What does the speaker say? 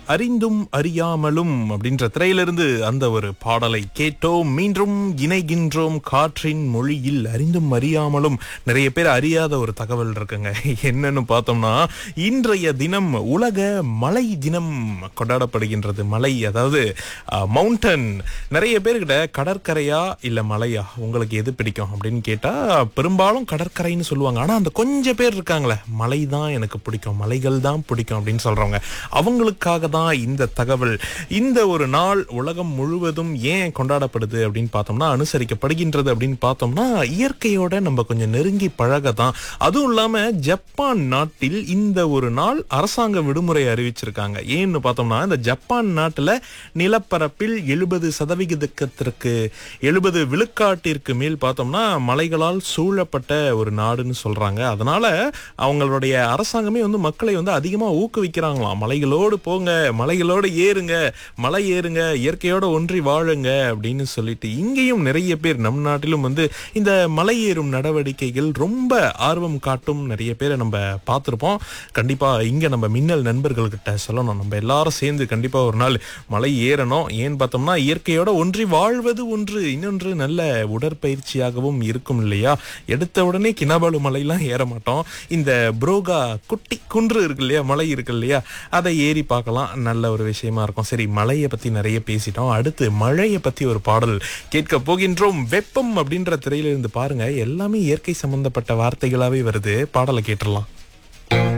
அறிந்தும் அறியாமலும் அப்படின்ற திரையிலிருந்து அந்த ஒரு பாடலை கேட்டோம் மீண்டும் இணைகின்றோம் காற்றின் மொழியில் அறிந்தும் அறியாமலும் நிறைய பேர் அறியாத ஒரு தகவல் இருக்குங்க என்னன்னு பார்த்தோம்னா இன்றைய தினம் உலக மலை தினம் கொண்டாடப்படுகின்றது மலை அதாவது மவுண்டன் நிறைய பேர்கிட்ட கடற்கரையா இல்ல மலையா உங்களுக்கு எது பிடிக்கும் அப்படின்னு கேட்டா பெரும்பாலும் கடற்கரைன்னு சொல்லுவாங்க ஆனா அந்த கொஞ்சம் பேர் இருக்காங்களே மலை தான் எனக்கு பிடிக்கும் மலைகள் தான் பிடிக்கும் அப்படின்னு சொல்றவங்க அவங்களுக்காக தான் இந்த தகவல் இந்த ஒரு நாள் உலகம் முழுவதும் ஏன் கொண்டாடப்படுது அப்படின்னு பார்த்தோம்னா அனுசரிக்கப்படுகின்றது அப்படின்னு பார்த்தோம்னா இயற்கையோட நம்ம கொஞ்சம் நெருங்கி பழக தான் அதுவும் இல்லாம ஜப்பான் நாட்டில் இந்த ஒரு நாள் அரசாங்க விடுமுறை அறிவிச்சிருக்காங்க ஏன்னு பார்த்தோம்னா இந்த ஜப்பான் நாட்டுல நிலப்பரப்பில் எழுபது சதவிகிதத்திற்கு எழுபது விழுக்காட்டிற்கு மேல் பார்த்தோம்னா மலைகளால் சூழப்பட்ட ஒரு நாடுன்னு சொல்றாங்க அதனால அவங்களுடைய அரசாங்கமே வந்து மக்களை வந்து அதிகமா ஊக்குவிக்கிறாங்களாம் மலைகளோடு போங்க மலைகளோடு ஏறுங்க மலை ஏறுங்க இயற்கையோட ஒன்றி வாழுங்க அப்படின்னு சொல்லிட்டு இங்கேயும் நிறைய பேர் நம் நாட்டிலும் வந்து இந்த மலை ஏறும் நடவடிக்கைகள் ரொம்ப ஆர்வம் காட்டும் நிறைய பேரை நம்ம பார்த்துருப்போம் கண்டிப்பா இங்க நம்ம மின்னல் நண்பர்கள்கிட்ட சொல்லணும் நம்ம எல்லாரும் சேர்ந்து கண்டிப்பா ஒரு நாள் மலை ஏறணும் ஏன்னு பார்த்தோம்னா இயற்கையோட ஒன்றி வாழ்வது ஒன்று இன்னொன்று நல்ல உடற்பயிற்சியாகவும் இருக்கும் இல்லையா எடுத்த உடனே கிணபாலு மலையெல்லாம் ஏற மாட்டோம் இந்த புரோகா குட்டி குன்று இருக்கு இல்லையா மலை இருக்கு இல்லையா அதை ஏறி பார்க்கலாம் நல்ல ஒரு விஷயமா இருக்கும் சரி மலையை பத்தி நிறைய பேசிட்டோம் அடுத்து மழையை பத்தி ஒரு பாடல் கேட்க போகின்றோம் வெப்பம் அப்படின்ற திரையில இருந்து பாருங்க எல்லாமே இயற்கை சம்பந்தப்பட்ட வார்த்தைகளாவே வருது பாடலை கேட்டுடலாம்